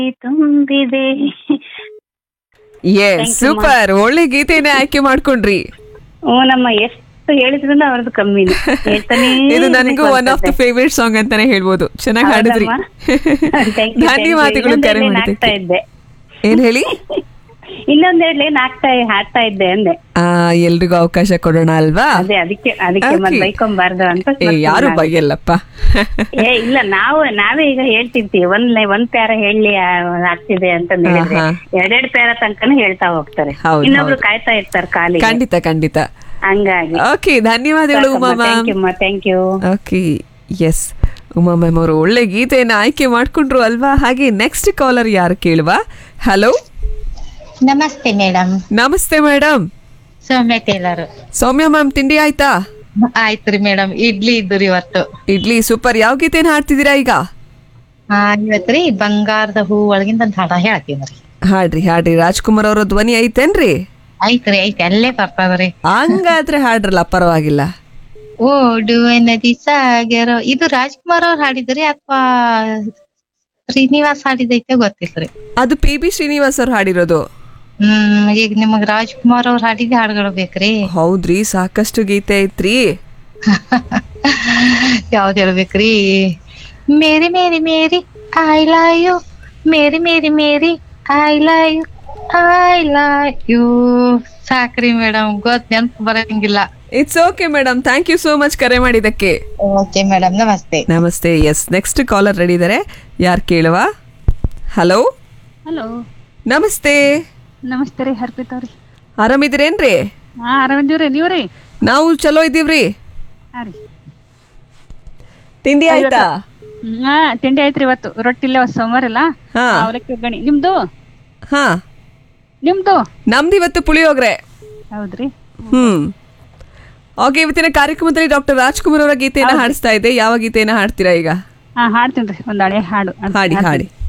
ತುಂಬಿದೆ yes super ಒಳ್ಳೆ ಗೀತೆನೇ ಆಯ್ಕೆ ಮಾಡ್ಕೊಂಡ್ರಿ ಹ್ಞೂ ನಮ್ಮ ಎಷ್ಟು ಹೇಳಿದ್ರು ಅವ್ರದ್ದು ಕಮ್ಮಿನೇ ಹೇಳ್ತಾನೇ ಇದು ನನಗೂ ಇರ್ಬೇಕು ಒನ್ ಆಫ್ ದ ಅನ್ಸುತ್ತೆ. ಫೇವ್ರೇಟ್ ಸಾಂಗ್ ಅಂತಾನೆ ಹೇಳ್ಬೋದು ಚೆನ್ನಾಗಿ ಹಾಡಿದ್ರಿ ಹೌದಮ್ಮ? Thank you, thank you. ಧನ್ಯವಾದಗಳು ಕರೆ ಇನ್ನೊಂದೆರಡು ಏನ್ ಹಾಕ್ತಾ ಮಾಡಿದ್ದಕ್ಕೆ ಇದ್ದೆ ಏನ್ ಹೇಳಿ ಇನ್ನೊಂದೆರಡು ಏನ್ ಹಾಕ್ತಾ ಹಾಡ್ತಾ ಇದ್ದೆ ಅಂದೆ ಆ ಎಲ್ರಿಗೂ ಅವಕಾಶ ಕೊಡೋಣ ಅಲ್ವಾ ಅದೇ ಅದಕ್ಕೆ ಅದಕ್ಕೆ ಮತ್ತೆ Okay. ಬೈಕೊಂಬಾರ್ದು ಅಂತ ಏ ಮತ್ತೆ ಯಾರು ನಾನು- ಬೈಯಲ್ಲಪ್ಪ ಏ ಇಲ್ಲ ನಾವು ನಾವೇ ಈಗ ಹೇಳ್ತಿರ್ತೀವಿ ಒಂದ್ ಲೈ- ಒಂದ್ ಪ್ಯಾರ ಹೇಳಿ ಆ, ಆಗ್ತಿದೆ ಅಂತ ಹೇಳಿದ್ರೆ ಆಹಾ. ಎರಡೆರಡು ಪ್ಯಾರ ತನಕನೂ ಹೇಳ್ತಾ ಹೋಗ್ತಾರೆ ಹೌದು, ಇನ್ನೊಬ್ರು ಹೌದು. ಕಾಯ್ತಾ ಇರ್ತಾರೆ ಖಾಲಿ ಖಂಡಿತ ಖಂಡಿತ ಹಂಗಾಗಿ ಓಕೆ ಧನ್ಯವಾದಗಳು Uma thank you ma'am thank you okay yes Uma ma'am ಅವರು ಒಳ್ಳೆ ಗೀತೆಯನ್ನು ಆಯ್ಕೆ ಮಾಡ್ಕೊಂಡ್ರು ಅಲ್ವಾ ಹಾಗೆ ನೆಕ್ಸ್ಟ್ ಕಾಲರ್ ಯಾರು ಕೇಳುವ ಹಲೋ ನಮಸ್ತೆ ಮೇಡಮ್ ನಮಸ್ತೆ madam Soumya tailor Soumya ma'am ತಿಂಡಿ ಆಯ್ತಾ ಆಯ್ತ್ರಿ ಮೇಡಮ್ ಇಡ್ಲಿ ಇದ್ದುರಿ ಇವತ್ತು ಇಡ್ಲಿ ಸೂಪರ್ ಯಾವ ಗೀತೆನ ಹಾಡ್ತಿದ್ದೀರಾ ಈಗ ಆ, ಇವತ್ತ್ರಿ ಬಂಗಾರದ ಹೂ ಒಳಗಿಂದ ಒಂದ್ ಹಾಡ ಹೇಳ್ತೀನ್ರಿ ಹಾಡ್ರಿ ಹಾಡ್ರಿ ರಾಜ್ಕುಮಾರ್ ಅವರ ಧ್ವನಿ ಐತೇನ್ರಿ ಐತ್ರಿ ಐತಿ ಅಲ್ಲೇ ಬರ್ತದ್ರಿ ಹಂಗಾದ್ರೆ ಹಾಡ್ರಲ್ಲ ಪರವಾಗಿಲ್ಲ ಓಡುವ ನದಿ ಸಾಗರ ಇದು ರಾಜ್ಕುಮಾರ್ ಅವ್ರು ಹಾಡಿದ್ರಿ ಅಥವಾ ಶ್ರೀನಿವಾಸ್ ಹಾಡಿದೈತೆ ಗೊತ್ತಿಲ್ರಿ ಅದು ಪಿ ಬಿ ಶ್ರೀನಿವಾಸ್ ಅವ್ರು ಹಾಡಿರೋದು ಹ್ಮ್ ಈಗ ನಿಮಗ್ ರಾಜ್ಕುಮಾರ್ ಅವ್ರು ಹಾಡಿದ ಹಾಡುಗಳು ಬೇಕ್ರಿ ಹೌದ್ರಿ ಸಾಕಷ್ಟು ಗೀತೆ ಐತ್ರಿ ಯಾವ್ದು ಹೇಳ್ಬೇಕ್ರಿ Mary Mary Mary I love you Mary Mary Mary I love you I love you ಸಾಕ್ರಿ ಮೇಡಮ್ ಗೊತ್ತ ನೆನಪು ಬರಂಗಿಲ್ಲ it's okay madam thank you so much ಕರೆ ಮಾಡಿದ್ದಕ್ಕೆ ಓಕೆ ಮೇಡಮ್ ನಮಸ್ತೆ ನಮಸ್ತೆ ಎಸ್ ನೆಕ್ಸ್ಟ್ ಕಾಲರ್ ರೆಡಿ ಇದ್ದಾರೆ ಯಾರು ಕೇಳುವ ಹಲೋ ಹಲೋ ನಮಸ್ತೆ ನಮಸ್ತೆ ರೀ ಹರ್ಪಿತಾ ರೀ ಆರಾಮಿದ್ದೀರೇನ್ರಿ ಹಾ ಆರಾಮಿದ್ದೀವ್ರಿ ನೀವು ರೀ ನಾವು ಚಲೋ ಇದ್ದೀವ್ರಿ ಹಾ ರೀ ತಿಂಡಿ ಆಯ್ತಾ ಹಾ ತಿಂಡಿ ಆಯ್ತ್ರಿ ಇವತ್ತು ರೊಟ್ಟಿ ಇಲ್ಲ ಇವತ್ತು ಸೋಮವಾರ ಇಲ್ಲ ಹಾ. ಅವಲಕ್ಕಿ ಒಗ್ಗರಣೆ ನಿಮ್ದು ಹಾ ನಿಮ್ದು ನಮ್ದು ಇವತ್ತು ಪುಳಿಯೋಗ್ರೆ ಹೌದ್ರಿ ಹ್ಮ್ ಓಕೆ ಇವತ್ತಿನ ಕಾರ್ಯಕ್ರಮದಲ್ಲಿ ಡಾಕ್ಟರ್ ರಾಜ್ಕುಮಾರ್ ಅವರ ಗೀತೆಯನ್ನ ಹಾಡಿಸ್ತಾ ಇದ್ದೆ ಯಾವ ಗೀತೆಯನ್ನ ಹಾಡ್ತೀರಾ ಈಗ ಹಾ ಹಾಡ್ತೀನಿ ಒಂದ್ ಹಳೆ ಹಾಡು ಅದ್ ಹಾಡಿ ಹಾಡ್ತೀನಿ. ಹಾಡಿ